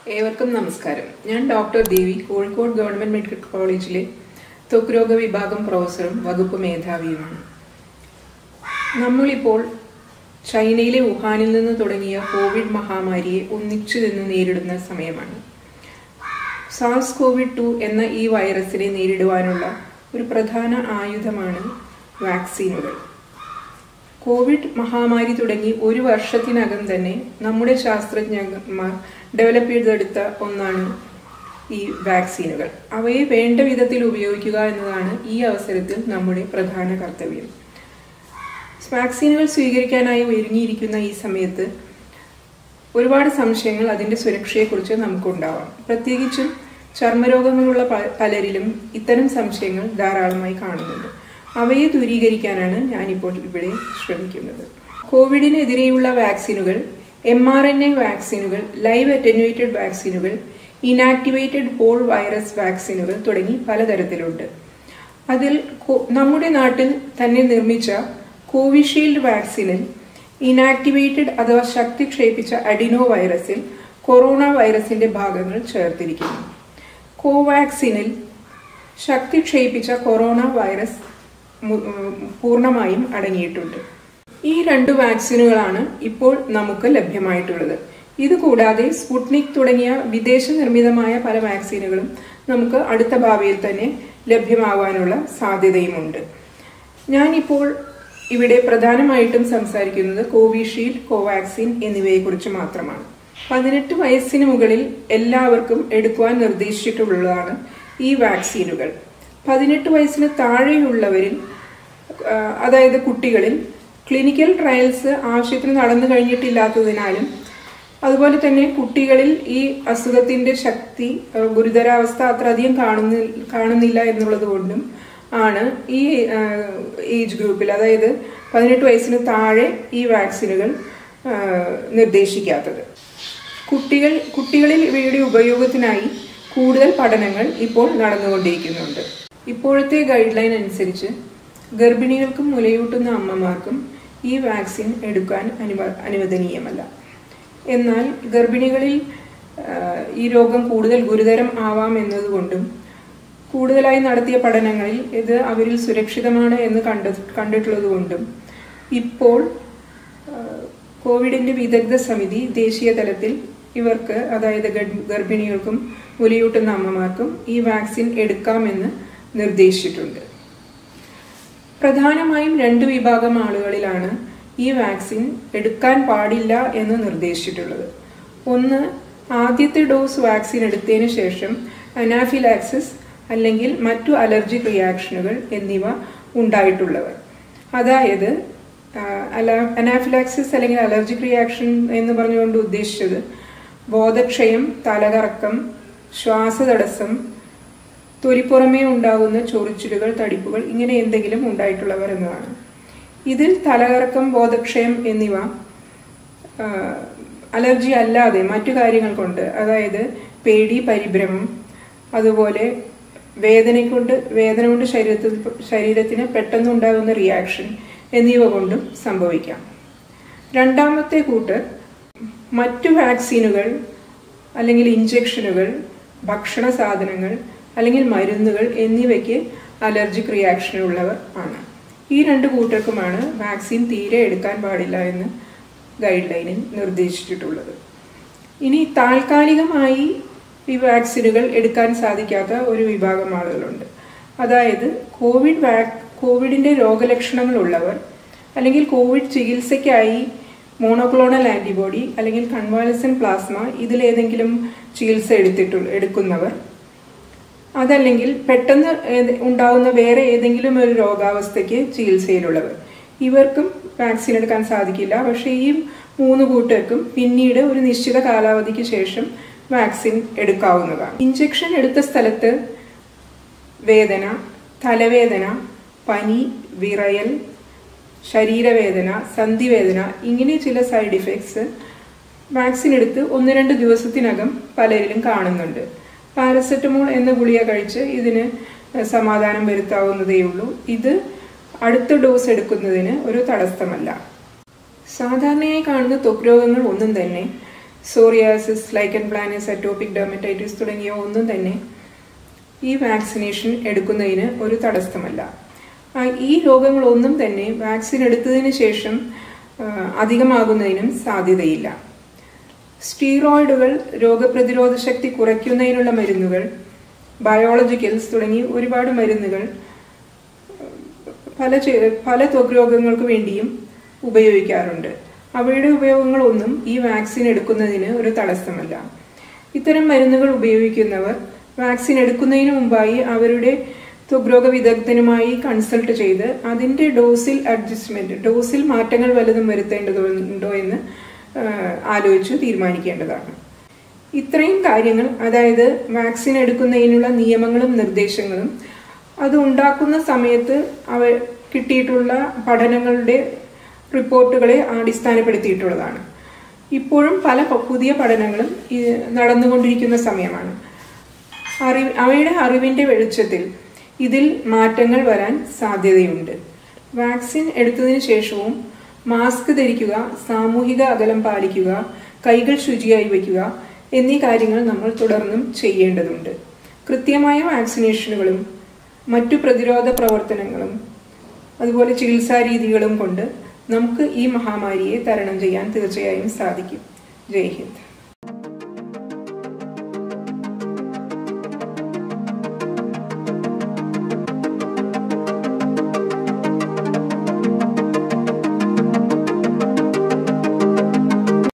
ഏവർക്കും നമസ്കാരം ഞാൻ doctor Devi Kozhikode government medical കോളേജിലെ ത്വക്ക് രോഗ വിഭാഗം പ്രൊഫസറും വകുപ്പ് മേധാവിയുമാണ് നമ്മളിപ്പോൾ ചൈനയിലെ വുഹാനിൽ നിന്ന് തുടങ്ങിയ കോവിഡ് മഹാമാരിയെ ഒന്നിച്ചു നിന്ന് നേരിടുന്ന സമയമാണ് സാർസ് കോവിഡ് ടു എന്ന ഈ വൈറസിനെ നേരിടുവാനുള്ള ഒരു പ്രധാന ആയുധമാണ് വാക്സിനുകൾ കോവിഡ് മഹാമാരി തുടങ്ങി ഒരു വർഷത്തിനകം തന്നെ നമ്മുടെ ശാസ്ത്രജ്ഞന്മാർ ഡെവലപ്പ് ചെയ്തെടുത്ത ഒന്നാണ് ഈ വാക്സിനുകൾ അവയെ വേണ്ട വിധത്തിൽ ഉപയോഗിക്കുക എന്നതാണ് ഈ അവസരത്തിൽ നമ്മുടെ പ്രധാന കർത്തവ്യം വാക്സിനുകൾ സ്വീകരിക്കാനായി ഒരുങ്ങിയിരിക്കുന്ന ഈ സമയത്ത് ഒരുപാട് സംശയങ്ങൾ അതിൻ്റെ സുരക്ഷയെക്കുറിച്ച് നമുക്കുണ്ടാവാം പ്രത്യേകിച്ചും ചർമ്മരോഗങ്ങളുള്ള പ- പലരിലും ഇത്തരം സംശയങ്ങൾ ധാരാളമായി കാണുന്നുണ്ട് അവയെ ദൂരീകരിക്കാനാണ് ഞാനിപ്പോൾ ഇവിടെ ശ്രമിക്കുന്നത് കോവിഡിനെതിരെയുള്ള വാക്സിനുകൾ എം ആർ എൻ എ വാക്സിനുകൾ ലൈവ് അറ്റന്യൂവേറ്റഡ് വാക്സിനുകൾ ഇനാക്ടിവേറ്റഡ് ഹോൾ വൈറസ് വാക്സിനുകൾ തുടങ്ങി പലതരത്തിലുണ്ട് അതിൽ കോ- നമ്മുടെ നാട്ടിൽ തന്നെ നിർമ്മിച്ച കോവിഷീൽഡ് വാക്സിനിൽ ഇനാക്ടിവേറ്റഡ് അഥവാ ശക്തി ക്ഷയിപ്പിച്ച അഡിനോ വൈറസിൽ കൊറോണ വൈറസിന്റെ ഭാഗങ്ങൾ ചേർത്തിരിക്കുന്നു കോവാക്സിനിൽ ശക്തി ക്ഷയിപ്പിച്ച കൊറോണ വൈറസ് മു- ഉം, പൂർണ്ണമായും അടങ്ങിയിട്ടുണ്ട് ഈ രണ്ട് വാക്സിനുകളാണ് ഇപ്പോൾ നമുക്ക് ലഭ്യമായിട്ടുള്ളത് ഇതുകൂടാതെ സ്പുട്നിക് തുടങ്ങിയ വിദേശ നിർമ്മിതമായ പല വാക്സിനുകളും നമുക്ക് അടുത്ത ഭാവിയിൽ തന്നെ ലഭ്യമാവാനുള്ള സാധ്യതയുമുണ്ട് ഞാനിപ്പോൾ ഇവിടെ പ്രധാനമായിട്ടും സംസാരിക്കുന്നത് കോവിഷീൽഡ് കോവാക്സിൻ എന്നിവയെക്കുറിച്ച് മാത്രമാണ് പതിനെട്ട് വയസ്സിന് മുകളിൽ എല്ലാവർക്കും എടുക്കുവാൻ നിർദ്ദേശിച്ചിട്ടുള്ളതാണ് ഈ വാക്സിനുകൾ പതിനെട്ട് വയസ്സിന് താഴെയുള്ളവരിൽ ആ, അതായത് കുട്ടികളിൽ ക്ലിനിക്കൽ ട്രയൽസ് ആവശ്യത്തിന് നടന്നു കഴിഞ്ഞിട്ടില്ലാത്തതിനാലും അതുപോലെ തന്നെ കുട്ടികളിൽ ഈ അസുഖത്തിന്റെ ശക്തി ആ, ഗുരുതരാവസ്ഥ അത്ര അധികം കാണുന്ന കാണുന്നില്ല എന്നുള്ളത് കൊണ്ടും ആണ് ഈ ആ, ഏജ് ഗ്രൂപ്പിൽ അതായത് പതിനെട്ട് വയസ്സിന് താഴെ ഈ വാക്സിനുകൾ ആ, നിർദ്ദേശിക്കാത്തത് കുട്ടികൾ കുട്ടികളിൽ ഇവയുടെ ഉപയോഗത്തിനായി കൂടുതൽ പഠനങ്ങൾ ഇപ്പോൾ നടന്നുകൊണ്ടിരിക്കുന്നുണ്ട് ഇപ്പോഴത്തെ ഗൈഡ് ലൈൻ അനുസരിച്ച് ഗർഭിണികൾക്കും മുലയൂട്ടുന്ന അമ്മമാർക്കും ഈ വാക്സിൻ എടുക്കാൻ അനുവ അനുവദനീയമല്ല എന്നാൽ ഗർഭിണികളിൽ ആ, ഈ രോഗം കൂടുതൽ ഗുരുതരം ആവാം എന്നതുകൊണ്ടും കൂടുതലായി നടത്തിയ പഠനങ്ങളിൽ ഇത് അവരിൽ സുരക്ഷിതമാണ് എന്ന് കണ്ട കണ്ടിട്ടുള്ളത് കൊണ്ടും ഇപ്പോൾ ആ, കോവിഡിന്റെ വിദഗ്ധ സമിതി ദേശീയ തലത്തിൽ ഇവർക്ക് അതായത് ഗർഭ- ഗർഭിണികൾക്കും മുലയൂട്ടുന്ന അമ്മമാർക്കും ഈ വാക്സിൻ എടുക്കാമെന്ന് നിർദ്ദേശിച്ചിട്ടുണ്ട് പ്രധാനമായും രണ്ട് വിഭാഗം ആളുകളിലാണ് ഈ വാക്സിൻ എടുക്കാൻ പാടില്ല എന്ന് നിർദ്ദേശിച്ചിട്ടുള്ളത് ഒന്ന് ആദ്യത്തെ ഡോസ് വാക്സിൻ എടുത്തതിന് ശേഷം അനാഫിലാക്സിസ് അല്ലെങ്കിൽ മറ്റു അലർജിക് റിയാക്ഷനുകൾ എന്നിവ ഉണ്ടായിട്ടുള്ളവർ അതായത് അനാഫിലാക്സിസ് അല്ലെങ്കിൽ അലർജിക് റിയാക്ഷൻ എന്ന് പറഞ്ഞുകൊണ്ട് ഉദ്ദേശിച്ചത് ബോധക്ഷയം തലകറക്കം ശ്വാസതടസ്സം തൊലിപ്പുറമേ ഉണ്ടാകുന്ന ചൊറിച്ചിലുകൾ തടിപ്പുകൾ ഇങ്ങനെ എന്തെങ്കിലും ഉണ്ടായിട്ടുള്ളവർ എന്നതാണ് ഇതിൽ തലകറക്കം ബോധക്ഷയം എന്നിവ ആ, അലർജി അല്ലാതെ മറ്റു കാര്യങ്ങൾ കൊണ്ട് അതായത് പേടി പരിഭ്രമം അതുപോലെ വേദന കൊണ്ട് വേദന കൊണ്ട് ശരീരത്തിൽ ശരീരത്തിന് പെട്ടെന്നുണ്ടാകുന്ന റിയാക്ഷൻ എന്നിവ കൊണ്ടും സംഭവിക്കാം രണ്ടാമത്തെ കൂട്ടർ മറ്റു വാക്സിനുകൾ അല്ലെങ്കിൽ ഇഞ്ചക്ഷനുകൾ ഭക്ഷണ സാധനങ്ങൾ അല്ലെങ്കിൽ മരുന്നുകൾ എന്നിവയ്ക്ക് അലർജിക് റിയാക്ഷൻ ഉള്ളവർ ആണ് ഈ രണ്ട് കൂട്ടർക്കുമാണ് വാക്സിൻ തീരെ എടുക്കാൻ പാടില്ല എന്ന് ഗൈഡ് ലൈനിൽ നിർദ്ദേശിച്ചിട്ടുള്ളത് ഇനി താൽക്കാലികമായി ഈ വാക്സിനുകൾ എടുക്കാൻ സാധിക്കാത്ത ഒരു വിഭാഗം ആളുകളുണ്ട് അതായത് കോവിഡ് വാക് കോവിഡിന്റെ രോഗലക്ഷണങ്ങൾ ഉള്ളവർ അല്ലെങ്കിൽ കോവിഡ് ചികിത്സയ്ക്കായി മോണോക്ലോണൽ ആന്റിബോഡി അല്ലെങ്കിൽ കൺവാലസൻ പ്ലാസ്മ ഇതിലേതെങ്കിലും ചികിത്സ എടുത്തിട്ടു എടുക്കുന്നവർ അതല്ലെങ്കിൽ പെട്ടെന്ന് ഏത് ഉണ്ടാവുന്ന വേറെ ഏതെങ്കിലും ഒരു രോഗാവസ്ഥയ്ക്ക് ചികിത്സയിലുള്ളവർ ഇവർക്കും വാക്സിൻ എടുക്കാൻ സാധിക്കില്ല പക്ഷേ ഈ മൂന്ന് കൂട്ടർക്കും പിന്നീട് ഒരു നിശ്ചിത കാലാവധിക്ക് ശേഷം വാക്സിൻ എടുക്കാവുന്നതാണ് ഇഞ്ചക്ഷൻ എടുത്ത സ്ഥലത്ത് വേദന തലവേദന പനി വിറയൽ ശരീരവേദന സന്ധിവേദന ഇങ്ങനെ ചില സൈഡ് ഇഫക്ട്സ് വാക്സിൻ എടുത്ത് ഒന്ന് രണ്ട് ദിവസത്തിനകം പലരിലും കാണുന്നുണ്ട് പാരസെറ്റമോൾ എന്ന ഗുളിക കഴിച്ച് ഇതിന് സമാധാനം വരുത്താവുന്നതേയുള്ളൂ ഇത് അടുത്ത ഡോസ് എടുക്കുന്നതിന് ഒരു തടസ്സമല്ല സാധാരണയായി കാണുന്ന ത്വക്ക് രോഗങ്ങൾ ഒന്നും തന്നെ psoriasis lichen planus atopic dermatitis തുടങ്ങിയ ഒന്നും തന്നെ ഈ വാക്സിനേഷൻ എടുക്കുന്നതിന് ഒരു തടസ്സമല്ല ആ, ഈ രോഗങ്ങളൊന്നും തന്നെ വാക്സിൻ എടുത്തതിന് ശേഷം ആ, അധികമാകുന്നതിനും സാധ്യതയില്ല സ്റ്റീറോയിഡുകൾ രോഗപ്രതിരോധ ശക്തി കുറയ്ക്കുന്നതിനുള്ള മരുന്നുകൾ ബയോളജിക്കൽസ് തുടങ്ങി ഒരുപാട് മരുന്നുകൾ പല ചെ- പല ത്വക്ക് രോഗങ്ങൾക്ക് വേണ്ടിയും ഉപയോഗിക്കാറുണ്ട് അവയുടെ ഉപയോഗങ്ങളൊന്നും ഈ വാക്സിൻ എടുക്കുന്നതിന് ഒരു തടസ്സമല്ല ഇത്തരം മരുന്നുകൾ ഉപയോഗിക്കുന്നവർ വാക്സിൻ എടുക്കുന്നതിന് മുമ്പായി അവരുടെ ത്വഗ്രോഗ വിദഗ്ധനുമായി കൺസൾട്ട് ചെയ്ത് അതിൻ്റെ ഡോസിൽ അഡ്ജസ്റ്റ്മെന്റ് ഡോസിൽ മാറ്റങ്ങൾ വല്ലതും വരുത്തേണ്ടതുണ്ടോ എന്ന് ആ, ആലോചിച്ച് തീരുമാനിക്കേണ്ടതാണ് ഇത്രയും കാര്യങ്ങൾ അതായത് വാക്സിൻ എടുക്കുന്നതിനുള്ള നിയമങ്ങളും നിർദ്ദേശങ്ങളും അത് ഉണ്ടാക്കുന്ന സമയത്ത് അവ കിട്ടിയിട്ടുള്ള പഠനങ്ങളുടെ റിപ്പോർട്ടുകളെ അടിസ്ഥാനപ്പെടുത്തിയിട്ടുള്ളതാണ് ഇപ്പോഴും പല പ- പുതിയ പഠനങ്ങളും ഈ നടന്നുകൊണ്ടിരിക്കുന്ന സമയമാണ് അറിവ് അവയുടെ അറിവിന്റെ വെളിച്ചത്തിൽ ഇതിൽ മാറ്റങ്ങൾ വരാൻ സാധ്യതയുണ്ട് വാക്സിൻ എടുത്തതിന് ശേഷവും മാസ്ക് ധരിക്കുക സാമൂഹിക അകലം പാലിക്കുക കൈകൾ ശുചിയായി വയ്ക്കുക എന്നീ കാര്യങ്ങൾ നമ്മൾ തുടർന്നും ചെയ്യേണ്ടതുണ്ട് കൃത്യമായ വാക്സിനേഷനുകളും മറ്റു പ്രതിരോധ പ്രവർത്തനങ്ങളും അതുപോലെ ചികിത്സാ രീതികളും കൊണ്ട് നമുക്ക് ഈ മഹാമാരിയെ തരണം ചെയ്യാൻ തീർച്ചയായും സാധിക്കും ജയ് ഹിന്ദ്